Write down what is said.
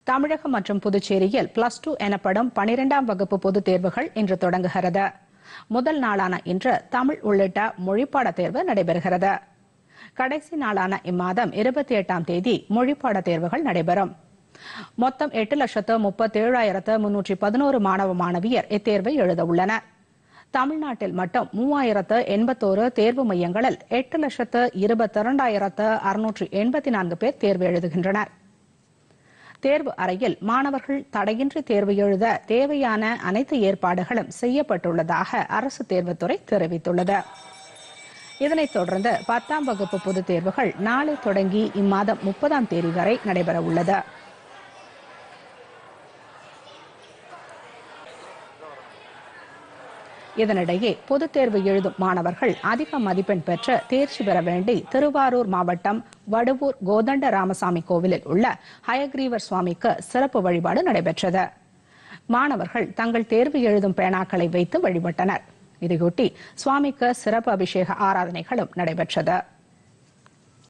தமிழகம் மற்றும் புதுச்சேரியில் plus two எனப்படும் பனிரெண்டாம் வகுப்பு பொதுத் தேர்வுகள் இன்று தொடங்குகிறது முதல் நாளான இன்று தமிழ் உள்ளிட்ட மொழிப்பாடத் தேர்வு நடைபெறுகிறது கடைசி நாளான இம்மாதம் இருபத்தி எட்டாம் தேதி மொழிப்பாடத் தேர்வுகள் நடைபெறும் மொத்தம் எட்டு லட்சத்து முப்பத்தேழாயிரத்து முன்னூற்றி பதினோரு மாணவ மாணவியர் இத்தேர்வை எழுத உள்ளனர் தமிழ்நாட்டில் மட்டும் மூவாயிரத்து எண்பத்தோரு தேர்வு மையங்களில் எட்டு லட்சத்து இருபத்தி இரண்டாயிரத்து அறுநூற்று எண்பத்தி நான்கு பேர் தேர்வு எழுதுகின்றனர் தேர்வு அறையில் மாணவர்கள் தடையின்றி தேர்வு எழுத தேவையான அனைத்து ஏற்பாடுகளும் செய்யப்பட்டுள்ளதாக அரசு தேர்வுத்துறை தெரிவித்துள்ளது இதனைத் தொடர்ந்து பத்தாம் வகுப்பு பொதுத் தேர்வுகள் நாளை தொடங்கி இம்மாதம் முப்பதாம் தேதி வரை நடைபெற உள்ளது இதனிடையே பொதுத் தேர்வு எழுதும் மாணவர்கள் அதிக மதிப்பெண் பெற்று தேர்ச்சி பெற வேண்டி திருவாரூர் மாவட்டம் வடுவூர் கோதண்ட ராமசாமி கோவிலில் உள்ள ஹயக்ரீவர் சுவாமிக்கு சிறப்பு வழிபாடு நடைபெற்றது மாணவர்கள் தங்கள் தேர்வு எழுதும் பேனாக்களை வைத்து வழிபட்டனர் இதையொட்டி சுவாமிக்கு சிறப்பு அபிஷேக ஆராதனைகளும் நடைபெற்றது